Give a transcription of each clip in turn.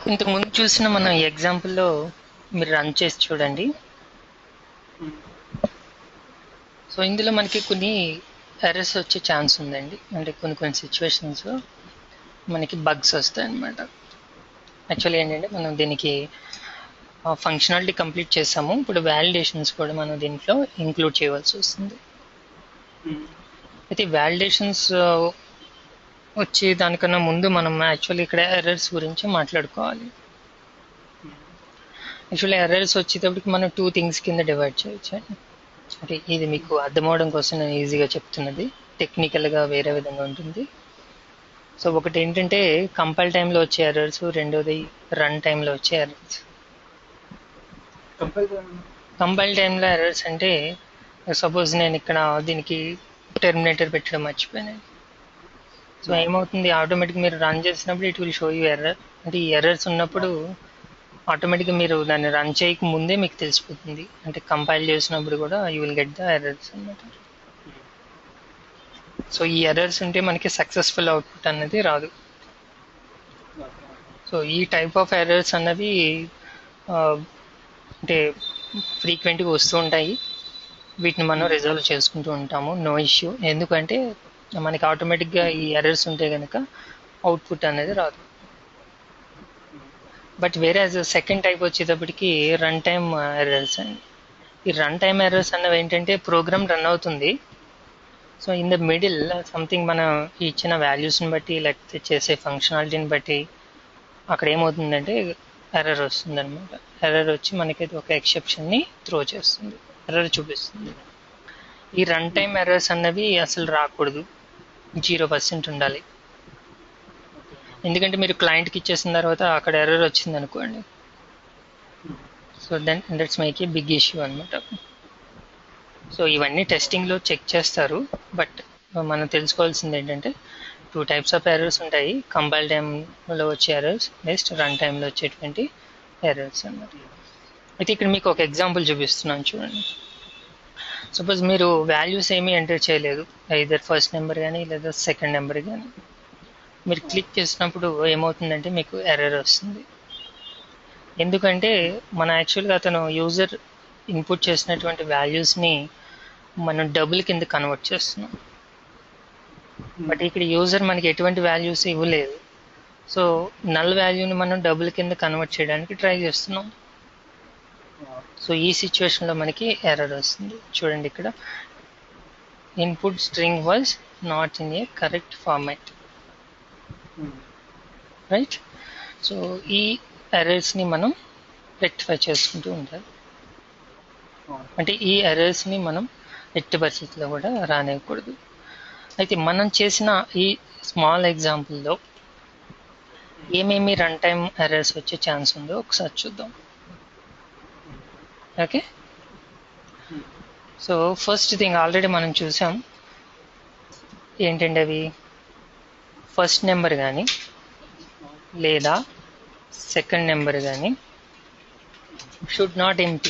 ఇంతకు ముందు చూసిన మన ఎగ్జాంపుల్లో మీరు రన్ చేసి చూడండి సో ఇందులో మనకి కొన్ని ఎర్రర్స్ వచ్చే ఛాన్స్ ఉందండి అంటే కొన్ని కొన్ని సిచ్యువేషన్స్ మనకి బగ్స్ వస్తాయి అన్నమాట యాక్చువల్లీ ఏంటంటే మనం దీనికి ఫంక్షనాలిటీ కంప్లీట్ చేసాము ఇప్పుడు వ్యాలిడేషన్స్ కూడా మనం దీంట్లో ఇంక్లూడ్ చేయవలసి వస్తుంది అయితే వ్యాలిడేషన్స్ వచ్చే దానికన్నా ముందు మనం యాక్చువల్లీ ఇక్కడ ఎర్రర్స్ గురించి మాట్లాడుకోవాలి యాక్చువల్లీ ఎర్రర్స్ వచ్చేటప్పటికి మనం టూ థింగ్స్ కింద డివైడ్ చేయొచ్చు అంటే ఇది మీకు అర్థమవడం కోసం నేను ఈజీగా చెప్తున్నది టెక్నికల్గా వేరే విధంగా ఉంటుంది సో ఒకటి ఏంటంటే కంపైల్ టైంలో వచ్చే ఎర్రర్స్ రెండోది రన్ టైంలో వచ్చే ఎర్రర్స్ కంపైల్ టైంలో ఎర్రర్స్ అంటే సపోజ్ నేను ఇక్కడ దీనికి టెర్మినేటర్ పెట్టడం మర్చిపోయాను సో ఏమవుతుంది ఆటోమేటిక్ మీరు రన్ చేసినప్పుడు it will show you error అంటే ఈ ఎర్రర్స్ ఉన్నప్పుడు ఆటోమేటిక్గా మీరు దాన్ని రన్ చేయక ముందే మీకు తెలిసిపోతుంది అంటే కంపైల్ చేసినప్పుడు కూడా you will get the errors అనమాట సో ఈ ఎర్రర్స్ ఉంటే మనకి సక్సెస్ఫుల్ అవుట్పుట్ అన్నది రాదు సో ఈ టైప్ ఆఫ్ ఎర్రర్స్ అన్నవి అంటే ఫ్రీక్వెంట్గా వస్తూ ఉంటాయి వీటిని మనం రిజాల్వ్ చేసుకుంటూ ఉంటాము నో ఇష్యూ ఎందుకంటే మనకి ఆటోమేటిక్గా ఈ ఎర్రర్స్ ఉంటే కనుక అవుట్పుట్ అనేది రాదు బట్ వేరే యాజ్ సెకండ్ టైప్ వచ్చేటప్పటికి రన్ టైమ్ ఎర్రర్స్ అండి ఈ రన్ టైమ్ ఎర్రర్స్ అన్నవి ఏంటంటే ప్రోగ్రామ్ రన్ అవుతుంది so in the middle something మనం ఇచ్చిన వాల్యూస్ని బట్టి లేకపోతే చేసే ఫంక్షనాలిటీని బట్టి అక్కడ ఏమవుతుందంటే ఎర్రర్ వస్తుంది అనమాట ఎర్రర్ వచ్చి మనకి ఒక ఎక్సెప్షన్ని త్రో చేస్తుంది ఎర్రర్ చూపిస్తుంది ఈ రన్ టైమ్ ఎర్రర్స్ అన్నవి అసలు రాకూడదు జీరో పర్సెంట్ ఉండాలి ఎందుకంటే మీరు క్లయింట్కి ఇచ్చేసిన తర్వాత అక్కడ ఎర్రర్ వచ్చింది అనుకోండి so then that's make a big issue అనమాట సో ఇవన్నీ టెస్టింగ్లో చెక్ చేస్తారు బట్ మనం తెలుసుకోవాల్సింది ఏంటంటే టూ టైప్స్ ఆఫ్ ఎర్రర్స్ ఉంటాయి కంపైల్ టైంలో వచ్చే ఎర్రర్స్ నెక్స్ట్ రన్ టైంలో వచ్చేటువంటి ఎర్రర్స్ అన్నమాట అయితే ఇక్కడ మీకు ఒక ఎగ్జాంపుల్ చూపిస్తున్నాను చూడండి సపోజ్ మీరు వాల్యూస్ ఏమీ ఎంటర్ చేయలేదు ఐదర్ ఫస్ట్ నెంబర్ కానీ లేదా సెకండ్ నెంబర్ కానీ మీరు క్లిక్ చేసినప్పుడు ఏమవుతుందంటే మీకు ఎర్రర్ వస్తుంది ఎందుకంటే మన యాక్చువల్గా అతను యూజర్ ఇన్పుట్ చేసినటువంటి వాల్యూస్ని మనం డబుల్ కింద కన్వర్ట్ చేస్తున్నాం బట్ ఇక్కడ యూజర్ మనకి ఎటువంటి వాల్యూస్ ఇవ్వలేదు సో నల్ వాల్యూని మనం డబుల్ కింద కన్వర్ట్ చేయడానికి ట్రై చేస్తున్నాం సో ఈ సిచ్యువేషన్లో మనకి ఎర్రర్ వస్తుంది చూడండి ఇక్కడ input string was not in a correct format right so ఈ ఎర్రర్స్ని మనం రెక్టిఫై చేసుకుంటూ ఉండాలి అంటే ఈ ఎర్రర్స్ని మనం ఎట్టి పరిస్థితుల్లో కూడా రానివ్వకూడదు అయితే మనం చేసిన ఈ స్మాల్ ఎగ్జాంపుల్లో ఏమేమి రన్ టైం ఎర్రర్స్ వచ్చే ఛాన్స్ ఉందో ఒకసారి చూద్దాం okay so first thing already మనం చూసాం ఏంటండి అవి ఫస్ట్ నెంబర్ కానీ లేదా సెకండ్ నెంబర్ కానీ షుడ్ నాట్ ఎంటీ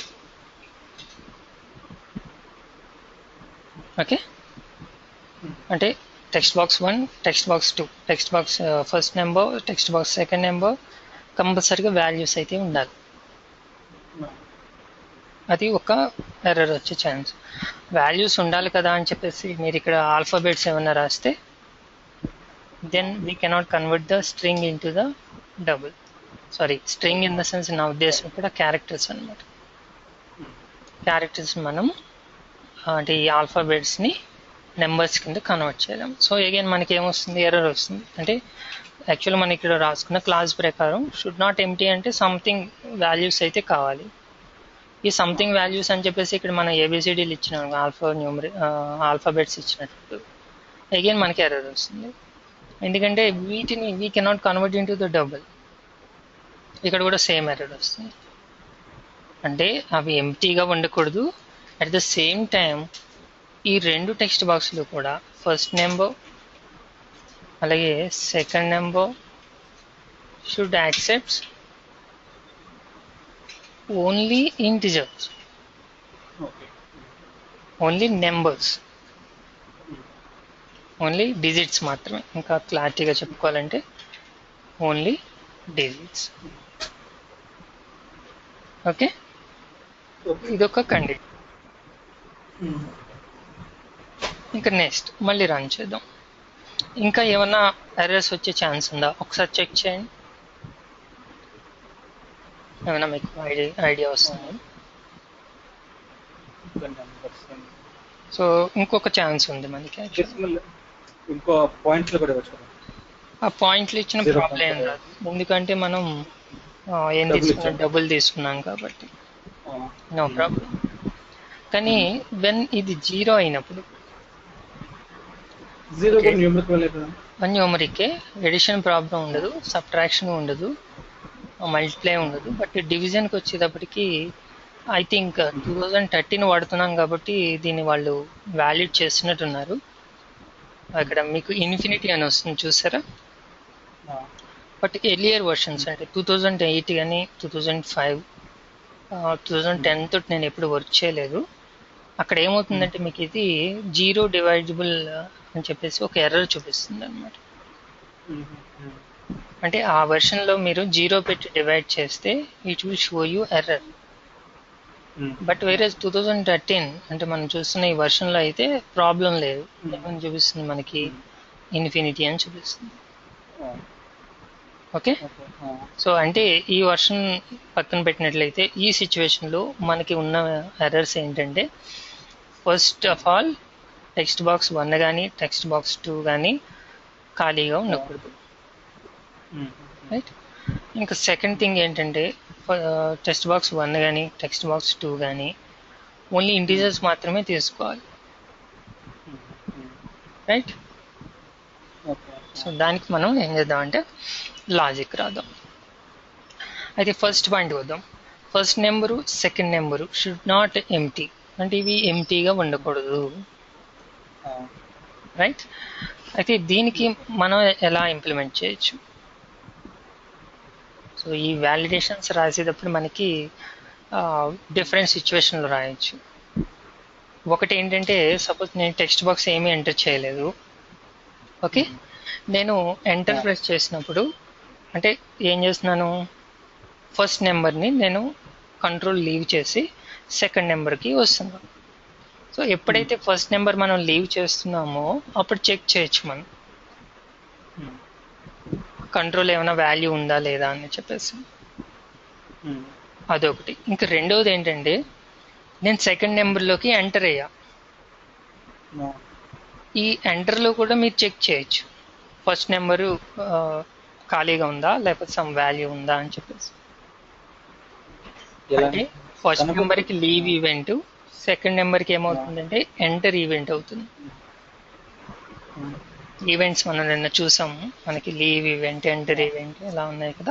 ఓకే అంటే text box one text box two text box first number text box second number కంపల్సరీగా వాల్యూస్ అయితే ఉండాలి అది ఒక ఎర్రర్ వచ్చే ఛాన్స్ వాల్యూస్ ఉండాలి కదా అని చెప్పేసి మీరు ఇక్కడ ఆల్ఫాబెట్స్ ఏమైనా రాస్తే then we cannot convert the string into the double sorry string in the sense నా ఉద్దేశం కూడా క్యారెక్టర్స్ అనమాట క్యారెక్టర్స్ మనం అంటే ఈ ఆల్ఫాబెట్స్ని నెంబర్స్ కింద కన్వర్ట్ చేయలేం సో అగైన్ మనకి ఏమొస్తుంది ఎర్రర్ వస్తుంది అంటే యాక్చువల్ మనం ఇక్కడ రాసుకున్న క్లాస్ ప్రకారం షుడ్ నాట్ ఎంటీ అంటే సంథింగ్ వాల్యూస్ అయితే కావాలి ఈ సంథింగ్ వాల్యూస్ అని చెప్పేసి ఇక్కడ మనం ఏబిసిడీలు ఇచ్చినాం ఆల్ఫా న్యూమరీ ఆల్ఫాబెట్స్ ఇచ్చినట్టు అగైన్ మనకి ఎర్రర్ వస్తుంది ఎందుకంటే వీటిని we cannot convert into the double ఇక్కడ కూడా సేమ్ ఎర్రర్ వస్తుంది అంటే అవి ఎంటీగా ఉండకూడదు అట్ ద సేమ్ టైం ఈ రెండు టెక్స్ట్ బాక్స్లు కూడా ఫస్ట్ నెంబర్ అలాగే second number should accepts only integers only numbers only digits మాత్రమే ఇంకా క్లారిటీగా చెప్పుకోవాలంటే ఓన్లీ డిజిట్స్ ఓకే ఓకే ఇదొక కండిషన్ ఇంకా నెక్స్ట్ మళ్ళీ రన్ చేద్దాం ఇంకా ఏమన్నా ఎర్రర్స్ వచ్చే ఛాన్స్ ఉందా ఒకసారి చెక్ చేయండి ఏమైనా మీకు ఐడియా ఐడియా వస్తుంది సో ఇంకొక ఛాన్స్ ఉంది మనకి actually. ఇంకో పాయింట్స్ లో కూడా ఇవ్వచ్చు కదా ఆ పాయింట్లు ఇచ్చిన Zero ప్రాబ్లం ఏం point. రాదు ఎందుకంటే మనం ఆ, ఏం Double తీసుకున్నాం ఇచ్చాం. డబ్బులు తీసుకున్నాం కాబట్టి నో ప్రాబ్లం కానీ వెన్ ఇది జీరో అయినప్పుడు జీరో Okay. కూడా న్యూమరిక్ వెళ్ళే కదా న్యూమరికే ఎడిషన్ ప్రాబ్లం ఉండదు సబ్ట్రాక్షన్ ఉండదు మల్టిప్లై ఉండదు బట్ డివిజన్కి వచ్చేటప్పటికి I think two thousand thirteen వాడుతున్నాం కాబట్టి దీన్ని వాళ్ళు వ్యాలిడ్ చేస్తున్నట్టున్నారు అక్కడ మీకు ఇన్ఫినిటీ అని వస్తుంది చూసారా బట్ ఎర్లియర్ వర్షన్స్ అంటే టూ థౌజండ్ ఎయిట్ కానీ two thousand five two thousand ten తోటి నేను ఎప్పుడు వర్క్ చేయలేదు అక్కడ ఏమవుతుందంటే మీకు ఇది జీరో డివైజబుల్ అని చెప్పేసి ఒక ఎర్రర్ చూపిస్తుంది అనమాట అంటే ఆ version లో మీరు జీరో పెట్టి డివైడ్ చేస్తే it will show you error but వేరే టూ థౌజండ్ థర్టీన్ అంటే మనం చూస్తున్న ఈ version లో అయితే ప్రాబ్లం లేదు ఏమని చూపిస్తుంది మనకి ఇన్ఫినిటీ అని చూపిస్తుంది ఓకే సో అంటే ఈ వర్షన్ పక్కన పెట్టినట్లయితే ఈ సిచ్యువేషన్ లో మనకి ఉన్న ఎర్రర్స్ ఏంటంటే first of all text box one కానీ టెక్స్ట్ బాక్స్ టూ కానీ ఖాళీగా ఉండకూడదు రైట్ ఇంకా సెకండ్ థింగ్ ఏంటంటే టెక్స్ట్ బాక్స్ వన్ కానీ టెక్స్ట్ బాక్స్ టూ కానీ ఓన్లీ ఇంటీజర్స్ మాత్రమే తీసుకోవాలి రైట్ సో దానికి మనం ఏం చేద్దామంటే లాజిక్ రాద్దాం అయితే ఫస్ట్ పాయింట్ వద్దాం first number second number should not empty అంటే ఇవి ఎంటీగా ఉండకూడదు రైట్ అయితే దీనికి మనం ఎలా ఇంప్లిమెంట్ చేయొచ్చు సో ఈ వ్యాలిడేషన్స్ రాసేటప్పుడు మనకి డిఫరెంట్ సిచ్యువేషన్లో రాయొచ్చు ఒకటి ఏంటంటే సపోజ్ నేను టెక్స్ట్ బాక్స్ ఏమీ ఎంటర్ చేయలేదు ఓకే నేను ఎంటర్ ప్రెస్ చేసినప్పుడు అంటే ఏం చేస్తున్నాను ఫస్ట్ నెంబర్ని నేను కంట్రోల్ లీవ్ చేసి సెకండ్ నెంబర్కి వస్తున్నాను సో ఎప్పుడైతే ఫస్ట్ నెంబర్ మనం లీవ్ చేస్తున్నామో అప్పుడు చెక్ చేయొచ్చు మనం కంట్రోల్ ఏమైనా వాల్యూ ఉందా లేదా అని చెప్పేసి అదొకటి ఇంకా రెండవది ఏంటంటే నేను సెకండ్ నెంబర్లోకి ఎంటర్ అయ్యా ఈ ఎంటర్లో కూడా మీరు చెక్ చేయొచ్చు ఫస్ట్ నెంబరు ఖాళీగా ఉందా లేకపోతే సమ్ వాల్యూ ఉందా అని చెప్పేసి అంటే ఫస్ట్ కనుక- నెంబర్కి లీవ్ ఈవెంట్ సెకండ్ నెంబర్కి ఏమవుతుందంటే ఎంటర్ ఈవెంట్ అవుతుంది ఈవెంట్స్ మనం నిన్న చూసాము మనకి లీవ్ ఈవెంట్ ఎంటర్ ఈవెంట్ ఇలా ఉన్నాయి కదా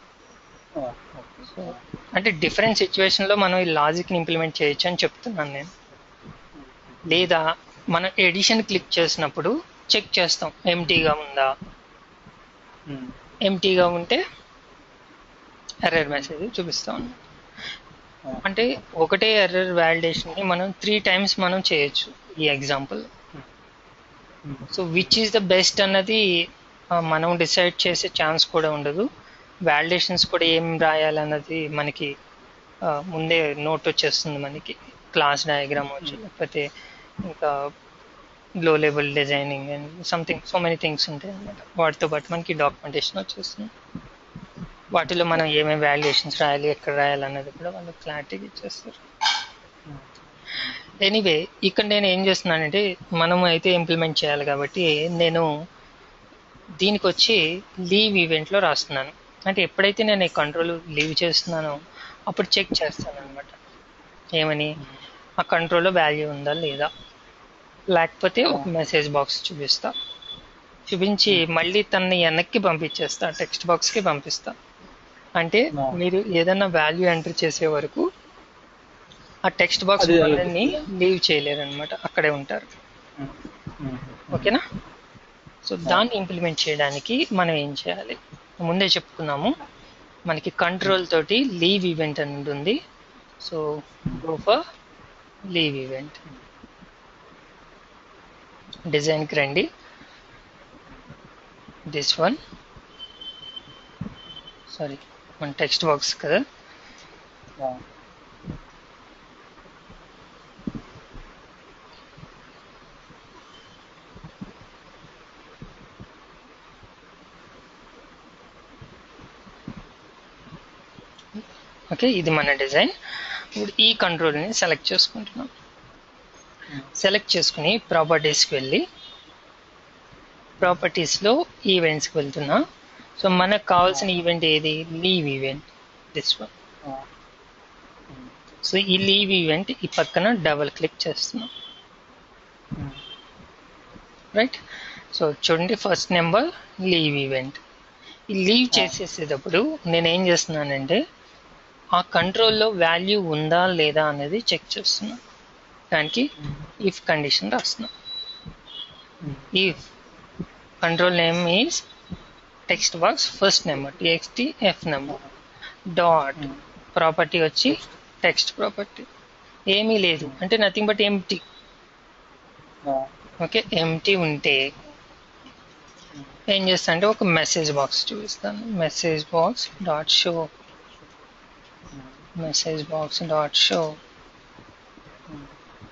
సో అంటే డిఫరెంట్ సిచ్యువేషన్లో మనం ఈ లాజిక్ని ఇంప్లిమెంట్ చేయొచ్చు అని చెప్తున్నాను నేను లేదా మనం ఎడిషన్ క్లిక్ చేసినప్పుడు చెక్ చేస్తాం ఎంటీగా ఉందా ఎంటీగా ఉంటే ఎర్రర్ మెసేజ్ చూపిస్తాం అంటే ఒకటే ఎర్రర్ వ్యాలిడేషన్ని మనం త్రీ టైమ్స్ మనం చేయొచ్చు ఈ example so which is the best అన్నది ఆ, మనం డిసైడ్ చేసే ఛాన్స్ కూడా ఉండదు వ్యాలిడేషన్స్ కూడా ఏం రాయాలన్నది మనకి ఆ, ముందే నోట్ వచ్చేస్తుంది మనకి క్లాస్ డయాగ్రామ్ వచ్చి లేకపోతే ఇంకా low level designing and something so many things ఉంటాయి అన్నమాట వాటితో పాటు మనకి డాక్యుమెంటేషన్ వచ్చేస్తుంది వాటిలో మనం ఏమేమి వాల్యుయేషన్స్ రాయాలి ఎక్కడ రాయాలి అన్నది కూడా వాళ్ళు క్లారిటీగా ఇచ్చేస్తారు ఎనీవే ఇక్కడ నేను ఏం చేస్తున్నానంటే మనం అయితే ఇంప్లిమెంట్ చేయాలి కాబట్టి నేను దీనికి వచ్చి లీవ్ ఈవెంట్లో రాస్తున్నాను అంటే ఎప్పుడైతే నేను ఈ కంట్రోల్ లీవ్ చేస్తున్నానో అప్పుడు చెక్ చేస్తాను అనమాట ఏమని ఆ కంట్రోల్లో వాల్యూ ఉందా లేదా లేకపోతే ఒక మెసేజ్ బాక్స్ చూపిస్తా చూపించి మళ్ళీ తనని వెనక్కి పంపించేస్తా టెక్స్ట్ బాక్స్కి పంపిస్తా అంటే No. మీరు ఏదైనా వాల్యూ ఎంటర్ చేసే వరకు ఆ టెక్స్ట్ బాక్స్ అది- వాళ్ళని లీవ్ చేయలేరు అనమాట అక్కడే ఉంటారు ఓకేనా సో దాన్ని ఇంప్లిమెంట్ చేయడానికి మనం ఏం చేయాలి ముందే చెప్పుకున్నాము మనకి కంట్రోల్ తోటి లీవ్ ఈవెంట్ అని ఉంటుంది so go for leave event డిజైన్కి రండి దిస్ వన్ సారీ మన టెక్స్ట్ బాక్స్ కదా ఆ, ఓకే ఇది మన డిజైన్ ఇప్పుడు ఈ కంట్రోల్ని సెలెక్ట్ చేసుకుంటున్నాం సెలెక్ట్ చేసుకుని ప్రాపర్టీస్కి వెళ్ళి ప్రాపర్టీస్లో ఈవెంట్స్కి వెళ్తున్నా సో మనకు కావాల్సిన ఈవెంట్ ఏది లీవ్ ఈవెంట్ దిస్ వన్ ఆ, సో ఈ లీవ్ ఈవెంట్ ఈ పక్కన డబల్ క్లిక్ చేస్తున్నాం ఉమ్, రైట్ సో చూడండి ఫస్ట్ నెంబర్ లీవ్ ఈవెంట్ ఈ లీవ్ చేసేసేటప్పుడు నేను ఏం చేస్తున్నానంటే ఆ కంట్రోల్లో వాల్యూ ఉందా లేదా అనేది చెక్ చేస్తున్నా దానికి ఉమ్, ఇఫ్ కండిషన్ రాస్తున్నా um, if control name is text box first number txt f number dot um, property వచ్చి టెక్స్ట్ ప్రాపర్టీ ఏమీ లేదు అంటే నథింగ్ బట్ ఎంటీ ఆ, ఓకే ఎంటీ ఉంటే ఏం చేస్తా అంటే ఒక మెసేజ్ బాక్స్ చూపిస్తాను message box dot show um, message box dot show um.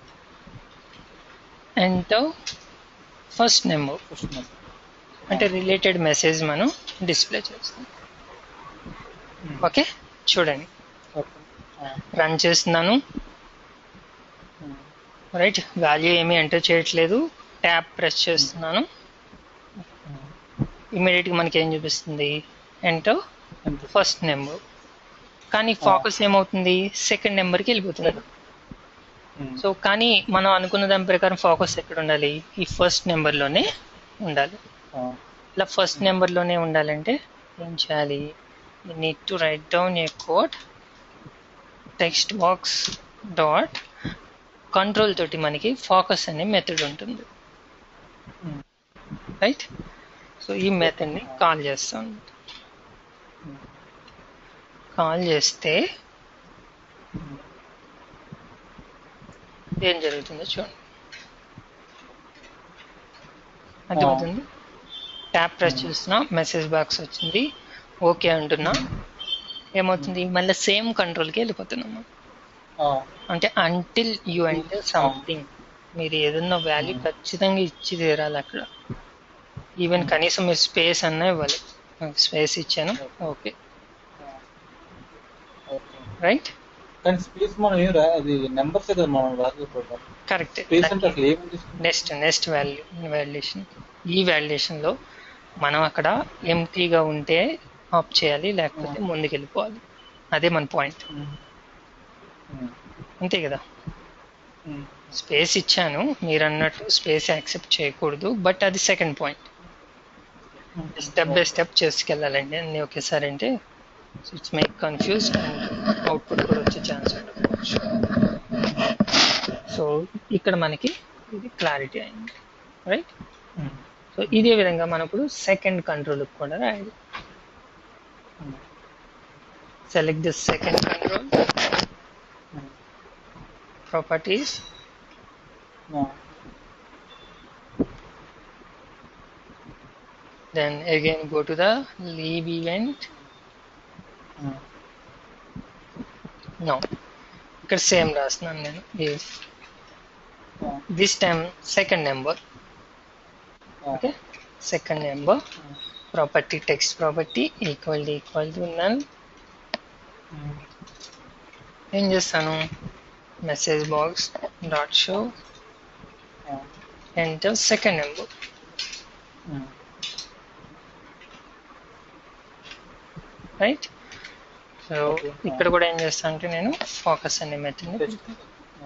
Enter first number first number. అంటే రిలేటెడ్ మెసేజ్ మనం డిస్ప్లే చేస్తాం ఉమ్, ఓకే చూడండి ఓకే. ఆ, రన్ చేస్తున్నాను ఉమ్, రైట్ వాల్యూ ఏమీ ఎంటర్ చేయట్లేదు ట్యాప్ ప్రెస్ చేస్తున్నాను ఉమ్. ఇమీడియట్గా మనకి ఏం చూపిస్తుంది ఎంటర్ ఎంత? ఫస్ట్ నెంబర్ కానీ ఫోకస్ ఏమవుతుంది సెకండ్ నెంబర్కి వెళ్ళిపోతుంది ఉమ్, సో కానీ మనం అనుకున్న దాని ప్రకారం ఫోకస్ ఎక్కడ ఉండాలి ఈ ఫస్ట్ నెంబర్లోనే ఉండాలి ఆ, ఇలా ఫస్ట్ నెంబర్లోనే ఉండాలంటే ఏం చేయాలి need to write down a code text box dot control తోటి మనకి ఫోకస్ అనే మెథడ్ ఉంటుంది ఉమ్, రైట్ సో ఈ మెథడ్ని కాల్ చేస్తాం ఉమ్, కాల్ చేస్తే ఉమ్. ఏం జరుగుతుందో చూడండి అర్థమవుతుంది ట్యాప్ ప్రెస్ చేస్తున్నా మెసేజ్ బాక్స్ వచ్చింది ఓకే అంటున్నా ఏమవుతుంది మళ్ళీ సేమ్ కంట్రోల్కి వెళ్ళిపోతున్నాము ఆ, అంటే అంటిల్ యూ అంటే సంథింగ్ మీరు ఏదన్నా వాల్యూ ఖచ్చితంగా ఇచ్చి తీరాలి అక్కడ ఈవెన్ కనీసం మీరు స్పేస్ అన్నా ఇవ్వాలి స్పేస్ ఇచ్చాను ఓకే ఆ. ఓకే. రైట్ కానీ స్పేస్ మనం ఏం రా అది నెంబర్స్ కదా మనం రాకపోతాం కరెక్ట్ స్పేస్ అంటే అసలు ఏమి తీసుకుంటాం నెక్స్ట్ నెక్స్ట్ వాల్యూ వాల్యుయేషన్ ఈ వాల్యుయేషన్లో మనం అక్కడ ఎంటీగా ఉంటే ఆఫ్ చేయాలి లేకపోతే ముందుకు వెళ్ళిపోవాలి అదే మన పాయింట్ ఉమ్, ఉమ్, అంతే కదా ఉమ్. స్పేస్ ఇచ్చాను మీరు అన్నట్టు స్పేస్ యాక్సెప్ట్ చేయకూడదు బట్ అది second point step by step చేసుకెళ్ళాలండి అన్ని ఒకేసారి అంటే it's make confuse and output కూడా వచ్చే ఛాన్స్ ఉండకపోవచ్చు సో ఇక్కడ మనకి ఇది క్లారిటీ అయింది రైట్ ఉమ్, సో ఇదే విధంగా మనం ఇప్పుడు సెకండ్ కంట్రోల్ కూడా రాయాలి um, select the second control um. Properties ఆ, then again go to the leave event um, no ఇక్కడ సేమ్ రాస్తున్నాను నేను if ఆ, this time second number ఆ. okay second number um, property text property equal to equal to none um, ఏం చేస్తాను message box dot show ఆ, enter second number um. Right so Okay. ఇక్కడ కూడా ఏం చేస్తాను అంటే నేను ఫోకస్ అనే మెథడ్ని Text. ఆ.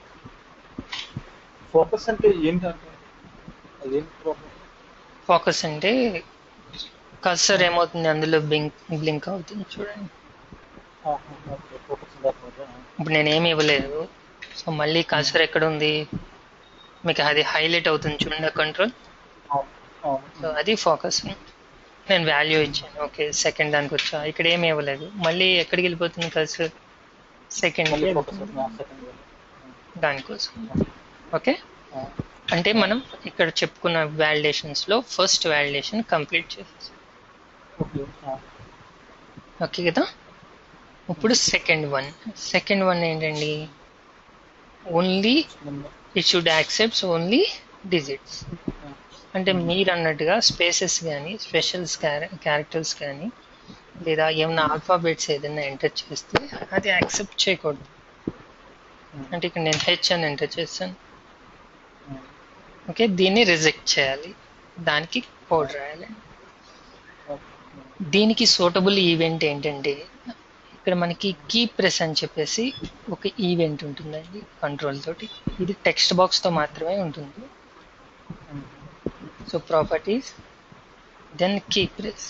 ఫోకస్ అంటే ఏంటంటే అదేంటి ప్రాబ్లం ఫోకస్ అంటే కర్సర్ ఏమవుతుంది అందులో బ్లింక్ బ్లింక్ అవుతుంది చూడండి ఓకే ఫోకస్ లేకపోతే ఇప్పుడు నేను ఏమి ఇవ్వలేదు సో మళ్ళీ కర్సర్ ఎక్కడ ఉంది మీకు అది హైలైట్ అవుతుంది చూడండి కంట్రోల్ అవును అవును సో అది ఫోకస్ నేను వాల్యూ ఇచ్చాను ఓకే సెకండ్ దానికి వచ్చా ఇక్కడ ఏమి ఇవ్వలేదు మళ్ళీ ఎక్కడికి వెళ్ళిపోతుంది కర్సర్ సెకండ్ మళ్ళీ ఫోకస్ సెకండ్ దానికోసం ఓకే అంటే మనం ఇక్కడ చెప్పుకున్న వ్యాలిడేషన్స్ లో ఫస్ట్ వ్యాలిడేషన్ కంప్లీట్ చేసేసాం ఓకే ఓకే కదా ఇప్పుడు సెకండ్ వన్ సెకండ్ వన్ ఏంటండి only it should accepts only digits అంటే మీరు అన్నట్టుగా స్పేసెస్ కానీ స్పెషల్స్ క్యారెక్టర్స్ కానీ లేదా ఏమైనా ఆల్ఫాబెట్స్ ఏదైనా ఎంటర్ చేస్తే అది యాక్సెప్ట్ చేయకూడదు అంటే ఇక్కడ నేను హెచ్ అని ఎంటర్ చేస్తాను ఓకే దీన్ని రిజెక్ట్ చేయాలి దానికి కోడ్ రాయాలి దీనికి సూటబుల్ ఈవెంట్ ఏంటంటే ఇక్కడ మనకి కీ ప్రెస్ అని చెప్పేసి ఒక ఈవెంట్ ఉంటుందండి కంట్రోల్ తోటి ఇది టెక్స్ట్ బాక్స్ తో మాత్రమే ఉంటుంది so properties then key press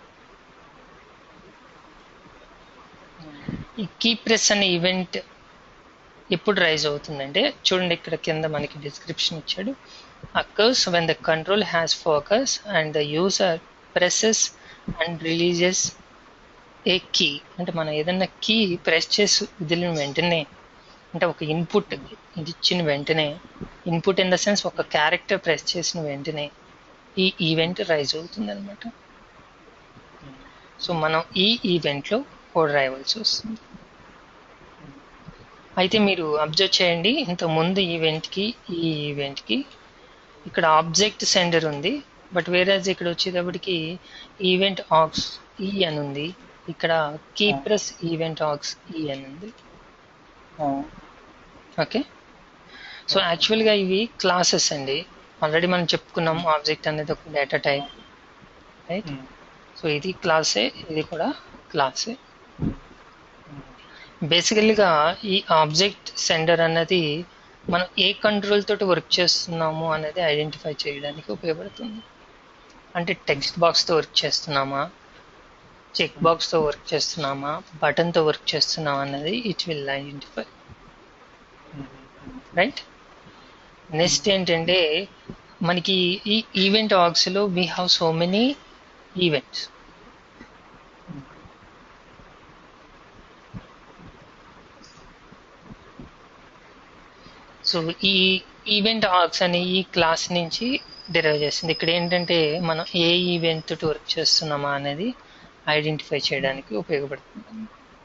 ఈ కీ ప్రెస్ అనే ఈవెంట్ ఎప్పుడు రైజ్ అవుతుందంటే చూడండి ఇక్కడ కింద మనకి డిస్క్రిప్షన్ ఇచ్చాడు occurs when the control has focus and the user presses and releases a key అంటే మనం ఏదన్నా కీ ప్రెస్ చేసి వదిలిన వెంటనే అంటే ఒక ఇన్పుట్ ఇది ఇచ్చిన వెంటనే ఇన్పుట్ ఇన్ ద సెన్స్ ఒక క్యారెక్టర్ ప్రెస్ చేసిన వెంటనే ఈ ఈవెంట్ రైజ్ అవుతుంది అనమాట సో మనం ఈ ఈవెంట్లో కోడ్ రాయవలసి వస్తుంది అయితే మీరు అబ్జర్వ్ చేయండి ఇంత ముందు ఈవెంట్కి ఈ ఈవెంట్కి ఇక్కడ ఆబ్జెక్ట్ సెండర్ ఉంది బట్ వేరేజ్ ఇక్కడ వచ్చేటప్పటికి ఈవెంట్ ఆక్స్ ఈ అని ఉంది ఇక్కడ కీ ప్రెస్ ఈవెంట్ ఆక్స్ ఈ అని ఉంది ఓకే సో యాక్చువల్గా ఇవి క్లాసెస్ అండి ఆల్రెడీ మనం చెప్పుకున్నాం ఆబ్జెక్ట్ అనేది ఒక డేటా టైప్ రైట్ సో ఇది క్లాసే ఇది కూడా క్లాసే బేసికల్గా ఈ ఆబ్జెక్ట్ సెండర్ అన్నది మనం ఏ కంట్రోల్ తోటి వర్క్ చేస్తున్నాము అనేది ఐడెంటిఫై చేయడానికి ఉపయోగపడుతుంది అంటే టెక్స్ట్ బాక్స్తో వర్క్ చేస్తున్నామా చెక్ బాక్స్తో వర్క్ చేస్తున్నామా బటన్తో వర్క్ చేస్తున్నామా అన్నది it will identify right next ఏంటంటే మనకి ఈ ఈవెంట్ ఆక్స్లో we have so many events so ఈ ఈవెంట్ ఆర్క్స్ అనే ఈ క్లాస్ నుంచి డిరైవ్ చేస్తుంది ఇక్కడ ఏంటంటే మనం ఏ ఈవెంట్ తోటి వర్క్ చేస్తున్నామా అనేది ఐడెంటిఫై చేయడానికి ఉపయోగపడుతుంది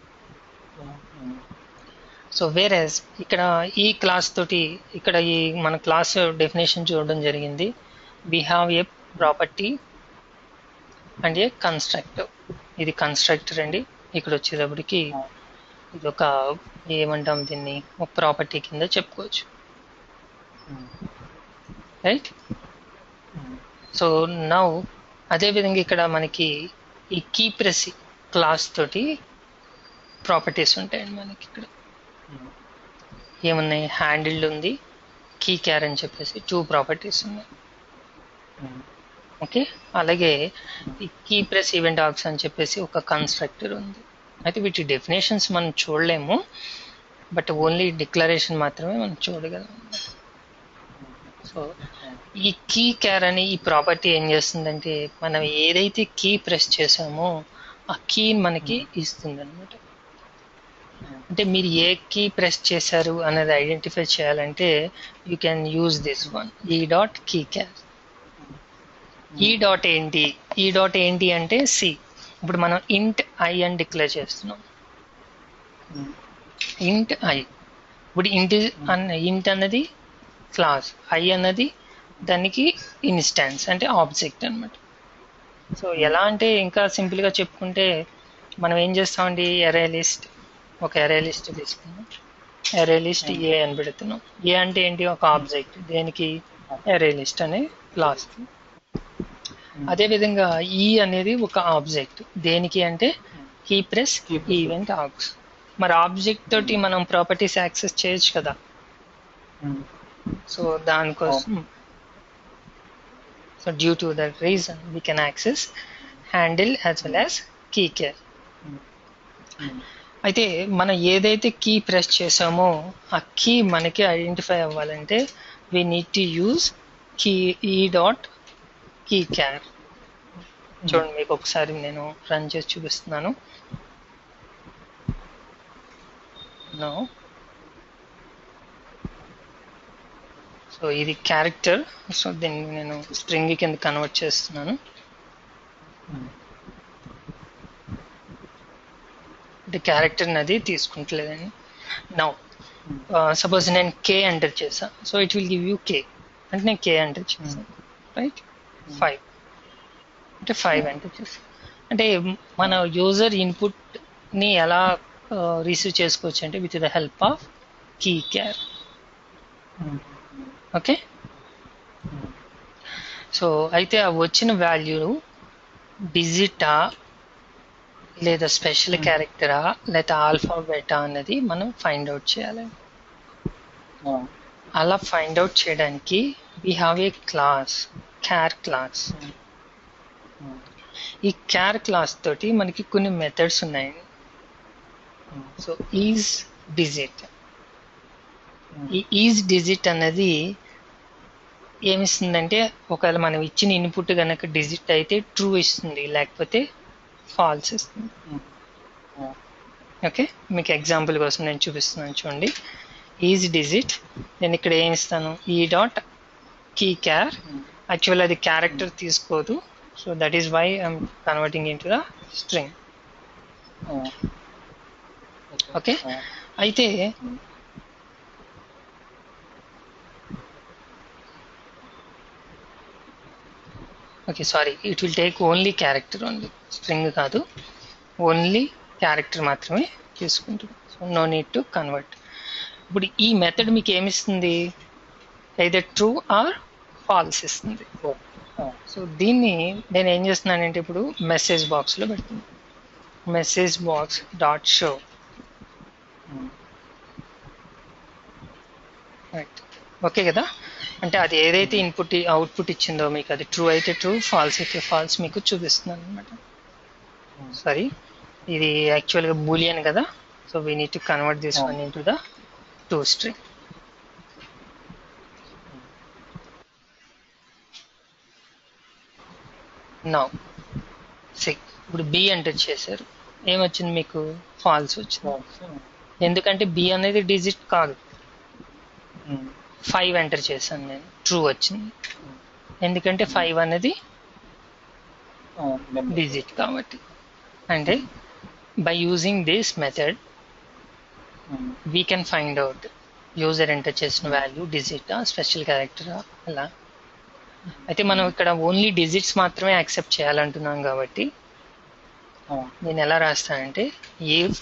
సో వేరేస్ ఇక్కడ ఈ క్లాస్ తోటి ఇక్కడ ఈ మన క్లాస్ డెఫినేషన్ చూడడం జరిగింది we have a property and a constructor ఇది కన్స్ట్రక్టర్ అండి ఇక్కడ వచ్చేటప్పటికి ఇది ఒక ఏమంటాం దీన్ని ఒక ప్రాపర్టీ కింద చెప్పుకోవచ్చు రైట్ సో నౌ అదేవిధంగా ఇక్కడ మనకి ఈ కీ ప్రెస్ క్లాస్ తోటి ప్రాపర్టీస్ ఉంటాయండి మనకి ఇక్కడ ఏమున్నాయి హ్యాండిల్డ్ ఉంది కీ క్యార్ అని చెప్పేసి టూ ప్రాపర్టీస్ ఉన్నాయి ఓకే అలాగే ఈ కీ ప్రెస్ ఈవెంట్ ఆక్స్ అని చెప్పేసి ఒక కన్స్ట్రక్టర్ ఉంది అయితే వీటి డెఫినేషన్స్ మనం చూడలేము బట్ ఓన్లీ డిక్లరేషన్ మాత్రమే మనం చూడగలం సో ఈ కీ క్యార్ అనే ఈ ప్రాపర్టీ ఏం చేస్తుందంటే మనం ఏదైతే కీ ప్రెస్ చేసామో ఆ కీ మనకి ఇస్తుంది అనమాట అంటే మీరు ఏ కీ ప్రెస్ చేశారు అనేది ఐడెంటిఫై చేయాలంటే you can use this one e dot key char e dot ఏంటి ఈ డాట్ ఏంటి అంటే సి ఇప్పుడు మనం ఇంట్ ఐ అని డిక్లేర్ చేస్తున్నాం ఇంట్ ఐ ఇప్పుడు ఇంట్ అన్న ఇంట్ అన్నది క్లాస్ ఐ అన్నది దానికి ఇన్స్టాన్స్ అంటే ఆబ్జెక్ట్ అనమాట సో ఎలా అంటే ఇంకా సింపుల్గా చెప్పుకుంటే మనం ఏం చేస్తామండి ఎరే లిస్ట్ ఒక ఎరే లిస్ట్ తీసుకున్నాం ఎరే లిస్ట్ ఏ అని పెడుతున్నాం ఏ అంటే ఏంటి ఒక ఆబ్జెక్ట్ దేనికి ఎరే లిస్ట్ అనే క్లాస్ అదేవిధంగా ఈ అనేది ఒక ఆబ్జెక్ట్ దేనికి అంటే కీ ప్రెస్ ఈవెంట్ ఆక్స్ మరి ఆబ్జెక్ట్ తోటి మనం ప్రాపర్టీస్ యాక్సెస్ చేయొచ్చు కదా సో దానికోసం so due to that reason we can access handle as well as key char అయితే మనం ఏదైతే కీ ప్రెస్ చేసామో ఆ కీ మనకి ఐడెంటిఫై అవ్వాలంటే we need to use key e dot key char చూడండి మీకు ఒకసారి నేను రన్ చేసి చూపిస్తున్నాను నో సో ఇది క్యారెక్టర్ సో దీన్ని నేను స్ట్రింగ్ కింద కన్వర్ట్ చేస్తున్నాను అంటే క్యారెక్టర్ అది తీసుకుంటలేదండి నౌ సపోజ్ నేను కే ఎంటర్ చేసా so it will give you K అంటే నేను కే ఎంటర్ చేసాను రైట్ ఫైవ్ అంటే ఫైవ్ ఎంటర్ చేసాను అంటే మన యూజర్ ఇన్పుట్ ని ఎలా రిసీవ్ చేసుకోవచ్చు అంటే with the help of key char okay so అయితే ఆ వచ్చిన వాల్యూ డిజిటా లేదా స్పెషల్ క్యారెక్టరా లేదా ఆల్ఫా బెటా అన్నది మనం ఫైండ్ అవుట్ చేయాలి అలా ఫైండ్ అవుట్ చేయడానికి we have a class char class ఈ క్యార్ క్లాస్ తోటి మనకి కొన్ని మెథడ్స్ ఉన్నాయి సో ఈజ్ డిజిట్ ఈ ఈజ్ డిజిట్ అన్నది ఏమిస్తుందంటే ఒకవేళ మనం ఇచ్చిన ఇన్పుట్ కనుక డిజిట్ అయితే ట్రూ ఇస్తుంది లేకపోతే ఫాల్స్ ఇస్తుంది ఓకే మీకు ఎగ్జాంపుల్ కోసం నేను చూపిస్తున్నాను చూడండి ఈజ్ డిజిట్ నేను ఇక్కడ ఏమి ఇస్తాను e dot key char actual అది క్యారెక్టర్ తీసుకోదు so that is why I'm converting into the string okay అయితే okay sorry it will take only character only string కాదు ఓన్లీ క్యారెక్టర్ మాత్రమే తీసుకుంటుంది so no need to convert ఇప్పుడు ఈ method మీకు ఏమిస్తుంది అయితే ట్రూ ఆర్ ఫాల్స్ ఇస్తుంది సో దీన్ని నేను ఏం చేస్తున్నానంటే ఇప్పుడు మెసేజ్ బాక్స్లో పెడుతున్నాను message box dot show right okay కదా అంటే అది ఏదైతే ఇన్పుట్ అవుట్పుట్ ఇచ్చిందో మీకు అది ట్రూ అయితే ట్రూ ఫాల్స్ అయితే ఫాల్స్ మీకు చూపిస్తున్నాను అనమాట సారీ ఇది యాక్చువల్గా బూలియన్ కదా so we need to convert this one into the to string now సిక్ ఇప్పుడు బి ఎంటర్ చేశారు ఏమొచ్చింది మీకు ఫాల్స్ వచ్చింది ఎందుకంటే బి అనేది డిజిట్ కాదు ఫైవ్ ఎంటర్ చేశాను నేను ట్రూ వచ్చింది ఎందుకంటే ఫైవ్ అనేది డిజిట్ కాబట్టి అంటే by using this method we can find out user enter చేసిన వాల్యూ డిజిటా స్పెషల్ క్యారెక్టరా అలా అయితే మనం ఇక్కడ ఓన్లీ డిజిట్స్ మాత్రమే యాక్సెప్ట్ చేయాలంటున్నాం కాబట్టి నేను ఎలా రాస్తానంటే if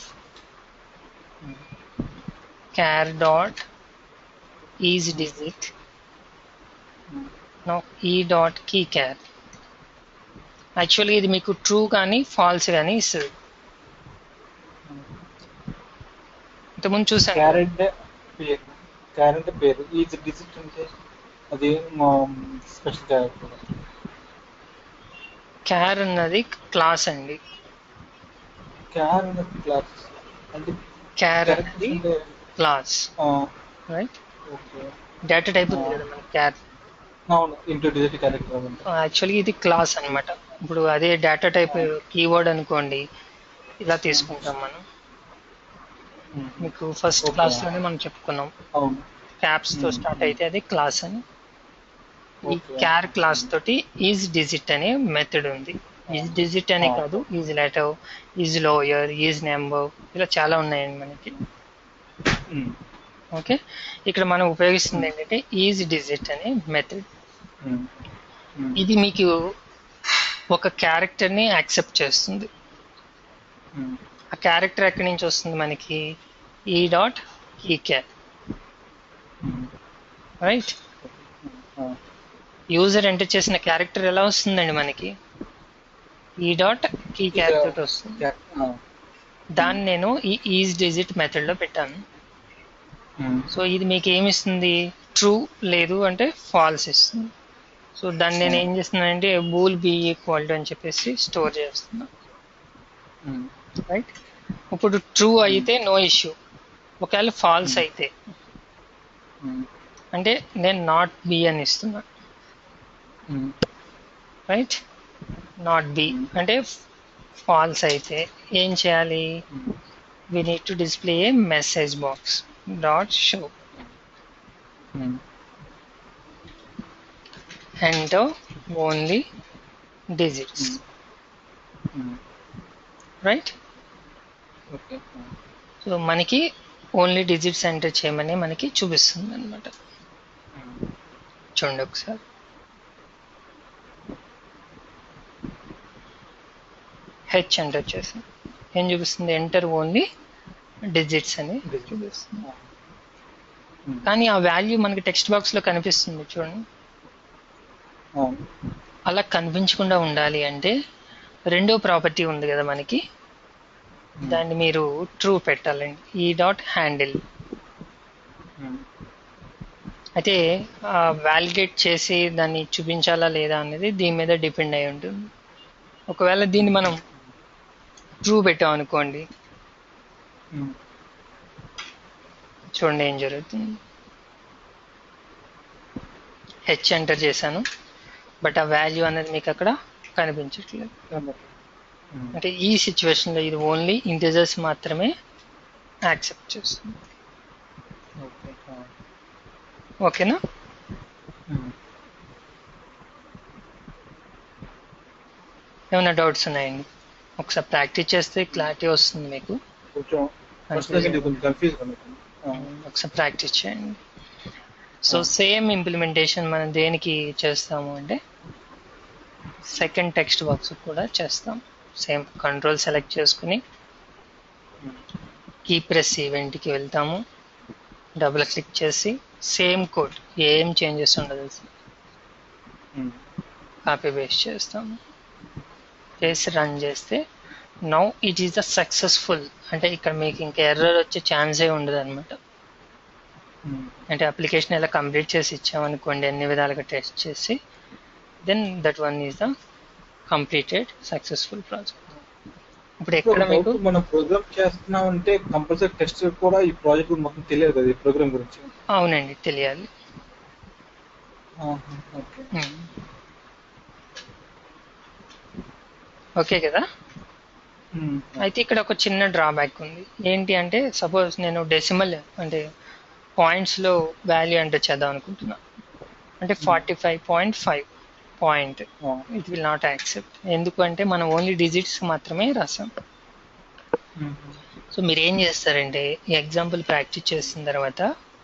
char dot is digit no e dot key char యాక్చువల్గా ఇది మీకు ట్రూ కానీ ఫాల్స్ కానీ ఇస్తుంది ఇంతకుముందు చూసాను క్యారెట్ పేరు క్యారెట్ పేరు ఈజ్ డిజిట్ అంటే అది మా స్పెషల్ క్యారెక్టర్ క్యార్ అన్నది క్లాస్ అండి క్యార్ అనేది క్లాస్ అంటే క్యార్ క్యారెక్టర్ అనేది అంటే class right okay data type ఉంది కదా మన క్యార్ అవును ఇంటూ డిజిట్ క్యారెక్టర్ అంటే యాక్చువల్గా ఇది క్లాస్ అన్నమాట ఇప్పుడు అదే డేటా టైప్ కీవర్డ్ అనుకోండి ఇలా తీసుకుంటాం మనం మీకు ఫస్ట్ Okay. క్లాస్ లోనే మనం చెప్పుకున్నాం అవును క్యాప్స్ తో Hmm. స్టార్ట్ అయితే అది క్లాస్ అని ఈ Okay. క్యార్ క్లాస్ తోటి ఈజ్ డిజిట్ అనే మెథడ్ ఉంది ఈజ్ డిజిట్ అనే Oh. కాదు is letter is lower is number ఇలా చాలా ఉన్నాయండి మనకి ఓకే ఇక్కడ మనం ఉపయోగిస్తుంది ఏంటంటే ఈజ్ డిజిట్ అనే మెథడ్ ఇది మీకు ఒక క్యారెక్టర్ ని యాక్సెప్ట్ చేస్తుంది ఆ క్యారెక్టర్ ఎక్కడి నుంచి వస్తుంది మనకి e dot e char right user enter చేసిన క్యారెక్టర్ ఎలా వస్తుందండి మనకి ఈ డాట్ కీ క్యార్ తోటి వస్తుంది దాన్ని నేను ఈ ఈజ్ డిజిట్ మెథడ్ లో పెట్టాను సో ఇది మీకు ఏమి ఇస్తుంది ట్రూ లేదు అంటే ఫాల్స్ ఇస్తుంది సో దాన్ని నేను ఏం చేస్తున్నానంటే బూల్ బి ఈక్వల్ టు అని చెప్పేసి స్టోర్ చేస్తున్నా రైట్ ఇప్పుడు ట్రూ అయితే నో ఇష్యూ ఒకవేళ ఫాల్స్ అయితే అంటే నేను నాట్ బి అని ఇస్తున్నా రైట్ నాట్ బి అంటే ఫాల్స్ అయితే ఏం చేయాలి we need to display a message box dot show enter only digits right okay so మనకి ఓన్లీ డిజిట్స్ ఎంటర్ చేయమని మనకి చూపిస్తుంది అనమాట చూడండి ఒకసారి హెచ్ ఎంటర్ చేసాం ఏం చూపిస్తుంది ఎంటర్ ఓన్లీ డిజిట్స్ అని చూపిస్తుంది కానీ ఆ వాల్యూ మనకి టెక్స్ట్ బాక్స్ లో కనిపిస్తుంది చూడండి అవును అలా కనిపించకుండా ఉండాలి అంటే రెండో ప్రాపర్టీ ఉంది కదా మనకి దాన్ని మీరు ట్రూ పెట్టాలండి ఈ డాట్ హ్యాండిల్ అయితే వ్యాలిడేట్ చేసి దాన్ని చూపించాలా లేదా అనేది దీని మీద డిపెండ్ అయి ఉంటుంది ఒకవేళ దీన్ని మనం ట్రూ పెట్టాం అనుకోండి చూడండి ఏం జరుగుతుంది హెచ్ ఎంటర్ చేశాను బట్ ఆ వాల్యూ అనేది మీకు అక్కడ కనిపించట్లేదు అంటే ఈ సిచ్యువేషన్లో ఇది ఓన్లీ ఇంటిజర్స్ మాత్రమే యాక్సెప్ట్ చేస్తుంది ఓకే ఓకేనా ఏమైనా డౌట్స్ ఉన్నాయండి ఒకసారి ప్రాక్టీస్ చేస్తే క్లారిటీ వస్తుంది మీకు కొంచెం ఫస్ట్ సెకండ్ కొంచెం కన్ఫ్యూజ్ అవుతుంది ఒకసారి ప్రాక్టీస్ చేయండి సో సేమ్ ఇంప్లిమెంటేషన్ మనం దేనికి చేస్తాము అంటే సెకండ్ టెక్స్ట్ బాక్స్ కూడా చేస్తాం సేమ్ కంట్రోల్ సెలెక్ట్ చేసుకుని కీ ప్రెస్ ఈవెంట్కి వెళ్తాము డబుల్ క్లిక్ చేసి సేమ్ కోడ్ ఏం చేంజెస్ ఉండదు కాపీ పేస్ట్ చేస్తాము చేసి రన్ చేస్తే now it is the successful అంటే ఇక్కడ మీకు ఇంకా ఎర్రర్ వచ్చే ఛాన్సే ఉండదు అనమాట అంటే అప్లికేషన్ ఎలా కంప్లీట్ చేసి ఇచ్చామనుకోండి అన్ని విధాలుగా టెస్ట్ చేసి then that one is the completed successful project ఇప్పుడు ఎక్కడ మీకు మనం ప్రోగ్రామ్ చేస్తున్నాం అంటే కంపల్సరీ టెస్ట్ కూడా ఈ ప్రాజెక్ట్ మొత్తం తెలియదు కదా ఈ ప్రోగ్రామ్ గురించి అవునండి తెలియాలి ఓకే Hmm. ఓకే కదా అయితే ఇక్కడ ఒక చిన్న డ్రాబ్యాక్ ఉంది ఏంటి అంటే సపోజ్ నేను డెసిమల్ అంటే పాయింట్స్లో వాల్యూ ఎంటర్ చేద్దాం అనుకుంటున్నా అంటే forty five point five point it will not accept ఎందుకంటే మనం ఓన్లీ డిజిట్స్ మాత్రమే రాసాం సో మీరు ఏం చేస్తారంటే ఈ ఎగ్జాంపుల్ ప్రాక్టీస్ చేసిన తర్వాత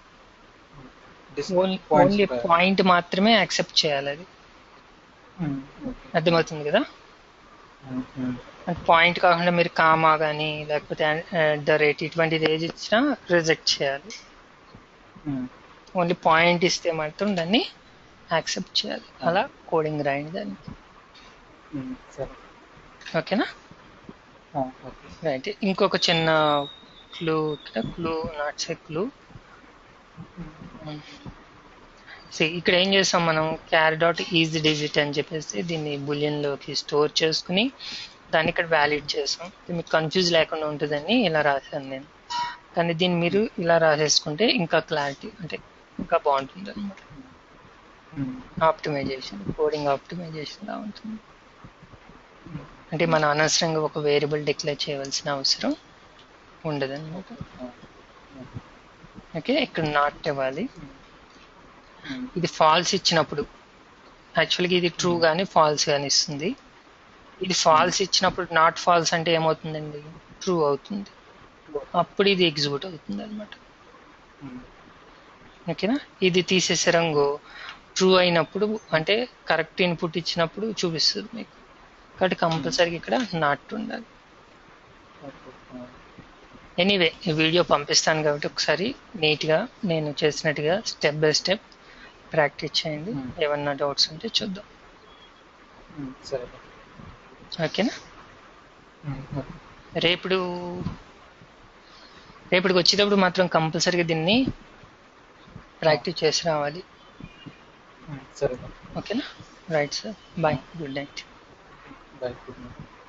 ఓన్లీ పాయింట్ మాత్రమే యాక్సెప్ట్ చేయాలి అది అర్థమవుతుంది కదా అంటే పాయింట్ కాకుండా మీరు కామా కానీ లేకపోతే ద రేట్ ఇటువంటిది ఏది ఇచ్చినా రిజెక్ట్ చేయాలి ఓన్లీ పాయింట్ ఇస్తే మాత్రం దాన్ని యాక్సెప్ట్ చేయాలి అలా కోడింగ్ రాయండి దానికి సరే ఓకేనా ఓకే రైట్ ఇంకొక చిన్న క్లూ ఇక్కడ క్లూ నాట్స్ ఏ క్లూ ఇక్కడ ఏం చేస్తాం మనం క్యార్ డాట్ ఈజ్ డిజిట్ అని చెప్పేసి దీన్ని బులియన్లోకి స్టోర్ చేసుకుని దాన్ని ఇక్కడ వ్యాలిడ్ చేసాం ఇది మీకు కన్ఫ్యూజ్ లేకుండా ఉంటుందని ఇలా రాశాను నేను కానీ దీన్ని మీరు ఇలా రాసేసుకుంటే ఇంకా క్లారిటీ అంటే ఇంకా బాగుంటుంది అనమాట ఆప్టిమైజేషన్ కోడింగ్ ఆప్టిమైజేషన్ లా ఉంటుంది అంటే మనం అనవసరంగా ఒక వేరియబుల్ డిక్లేర్ చేయవలసిన అవసరం ఉండదు అనమాట ఓకే ఇక్కడ నాట్ ఇవ్వాలి ఇది ఫాల్స్ ఇచ్చినప్పుడు యాక్చువల్గా ఇది ట్రూ కానీ ఫాల్స్ కానీ ఇస్తుంది ఇది ఫాల్స్ ఇచ్చినప్పుడు నాట్ ఫాల్స్ అంటే ఏమవుతుందండి ట్రూ అవుతుంది అప్పుడు ఇది ఎగ్జిక్యూట్ అవుతుంది అనమాట ఓకేనా ఇది తీసేసే రంగు ట్రూ అయినప్పుడు అంటే కరెక్ట్ ఇన్పుట్ ఇచ్చినప్పుడు చూపిస్తుంది మీకు కాబట్టి కంపల్సరీగా ఇక్కడ నాట్ ఉండాలి ఎనీవే ఈ వీడియో పంపిస్తాను కాబట్టి ఒకసారి నీట్గా నేను చేసినట్టుగా స్టెప్ బై స్టెప్ ప్రాక్టీస్ చేయండి ఏమన్నా డౌట్స్ ఉంటే చూద్దాం సరే ఓకేనా రేపుడు రేపటికి వచ్చేటప్పుడు మాత్రం కంపల్సరీగా దీన్ని ప్రాక్టీస్ చేసి రావాలి సరే ఓకేనా right sir bye good night bye good night